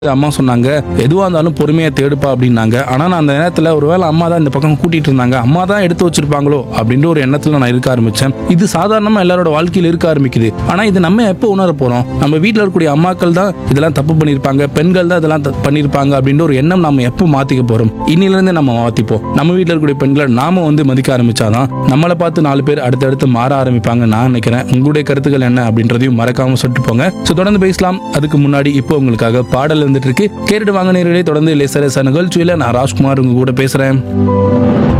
அம்மா சொன்னாங்க எதுவாக இருந்தாலும் பொறுமையாக தேடுப்பா அப்படின்னாங்க ஆனால் நான் அந்த நேரத்தில் ஒருவேளை அம்மா தான் இந்த பக்கம் கூட்டிட்டு இருந்தாங்க அம்மா தான் எடுத்து வச்சிருப்பாங்களோ அப்படின்ற ஒரு எண்ணத்தில் நான் இருக்க ஆரம்பித்தேன் இது சாதாரணமாக எல்லாரோட வாழ்க்கையில் இருக்க ஆரம்பிக்குது ஆனால் இது நம்ம எப்போ உணர போகிறோம் நம்ம வீட்டில் இருக்கக்கூடிய அம்மாக்கள் தான் இதெல்லாம் தப்பு பண்ணியிருப்பாங்க பெண்கள் தான் இதெல்லாம் த- பண்ணியிருப்பாங்க அப்படின்ற ஒரு எண்ணம் நம்ம எப்போ மாற்றிக்க போகிறோம் இன்னிலேருந்து நம்ம மாற்றிப்போம் நம்ம வீட்டில் இருக்கக்கூடிய பெண்களை நாம வந்து மதிக்க ஆரம்பிச்சாதான் நம்மளை பார்த்து நாலு பேர் அடுத்தடுத்து மாற ஆரம்பிப்பாங்க நான் நினைக்கிறேன் உங்களுடைய கருத்துக்கள் என்ன அப்படின்றதையும் மறக்காம சொல்லிட்டு போங்க ஸோ தொடர்ந்து பேசலாம் அதுக்கு முன்னாடி இப்போ உங்களுக்காக பாடல் வந்துட்டு இருக்கு கேட்டுட்டு வாங்க நேரடியே தொடர்ந்து லேசரச நிகழ்ச்சியில் நான் ராஜ்குமார் உங்க கூட பேசுறேன்